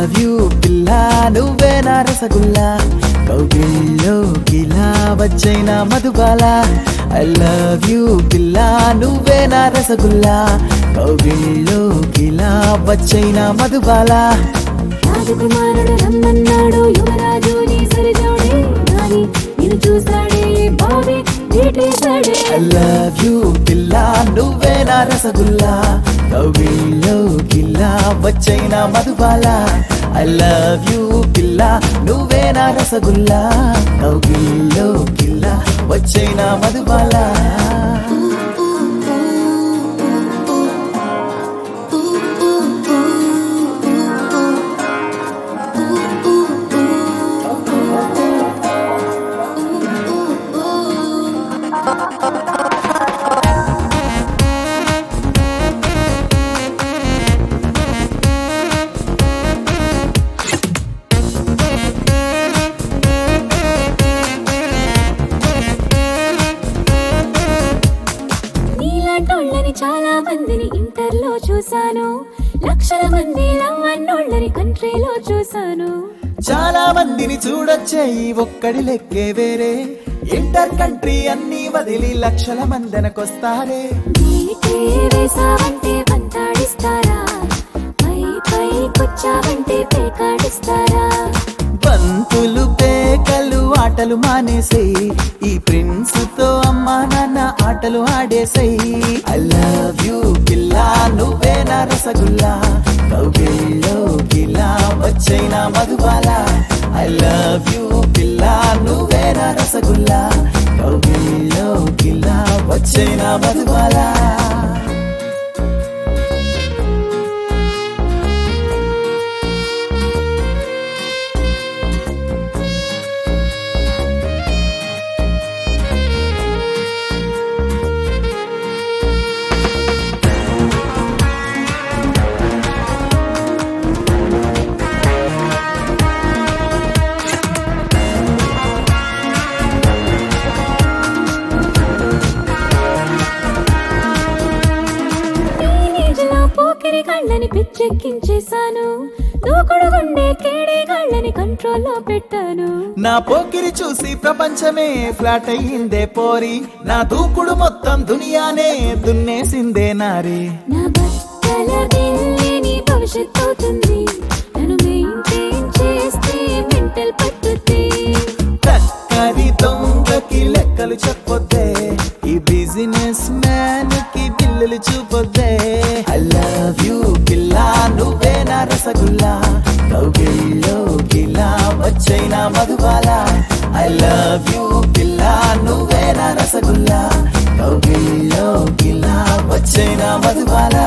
love you పిల్ల నువ్వే నా రసగుల్లా కౌగిల్లో గిలా వచ్చైన మధుబాల ఐ లవ్ యూ పిల్ల నువ్వే నా రసగుల్లా కౌగిల్లో గిలా వచ్చైన మధుబాల రాజకుమారుడు రమ్మన్నాడు యువరాజు నీ సరిజోడే నాని నిన్ను చూసాడే బాబీ నీటేశాడే ఐ లవ్ యూ పిల్ల నువ్వే నా రసగుల్లా కౌగిల్లో గిలా వచ్చైన మధుబాల ఐ లవ్ యూ పిల్ల నువ్వే నా రసగుల్లా కౌగిల్లో గిల్లా వచ్చైన మధుబాల నీలాంటోళ్ళని చాలా మందిని ఇంటర్లో చూశాను లక్షల మంది లవ్వన్నోళ్ళని కంట్రీలో చూశాను చాలా మందిని చూడొచ్చే ఈ ఒక్కడి లెక్కే వేరే ఇంటర్ కంట్రీ అన్ని వదిలి లక్షల మందనకొస్తారే నీటే వేసావంటే పంతాడిస్తారా పై పై కొచ్చావంటే పేకాడిస్తారా బంతులు పేకలు ఆటలు మానేసేయి ఈ ప్రిన్స్ తో అమ్మా నాన్న ఆటలు ఆడేసేయి ఐ లవ్ యూ పిల్లా నువ్వే నా రసగుల్లా కౌగిల్లో గిలా వచ్చైన మధుబాల ఐ లవ్ యూ పిల్లా నువ్వే నా రసగుల్లా కౌగిల్లో గిలా వచ్చైన మధుబాల టీనేజ్లో పోకిరి కళ్ళని పిచ్చెక్కించేశాను దూకుడు గుండె కేడే కళ్ళని కంట్రోల్లో పెట్టాను నా పోకిరి చూసి ప్రపంచమే ఫ్లాట్ అయ్యిందే పోరి నా దూకుడు మొత్తం దునియానే దున్నేసిందే నారి నా బట్టల నీ భవిష్యత్ అవుతుంది నన్ను మెయింటైన్ చేస్తే మెంటల్ పట్టుద్ది చక్కది దొంగకి లెక్కలు చెప్పొద్దే ఈ బిజినెస్ మ్యాన్ కి బిల్లులు చూపొద్దే ఐ లవ్ యూ పిల్లా నువ్వే నా రసగుల్లా కౌగిల్లో గిలా వచ్చైన మధుబాల ఐ లవ్ యూ పిల్లా నువ్వే నా రసగుల్లా కౌగిల్లో గిలా వచ్చైన మధుబాల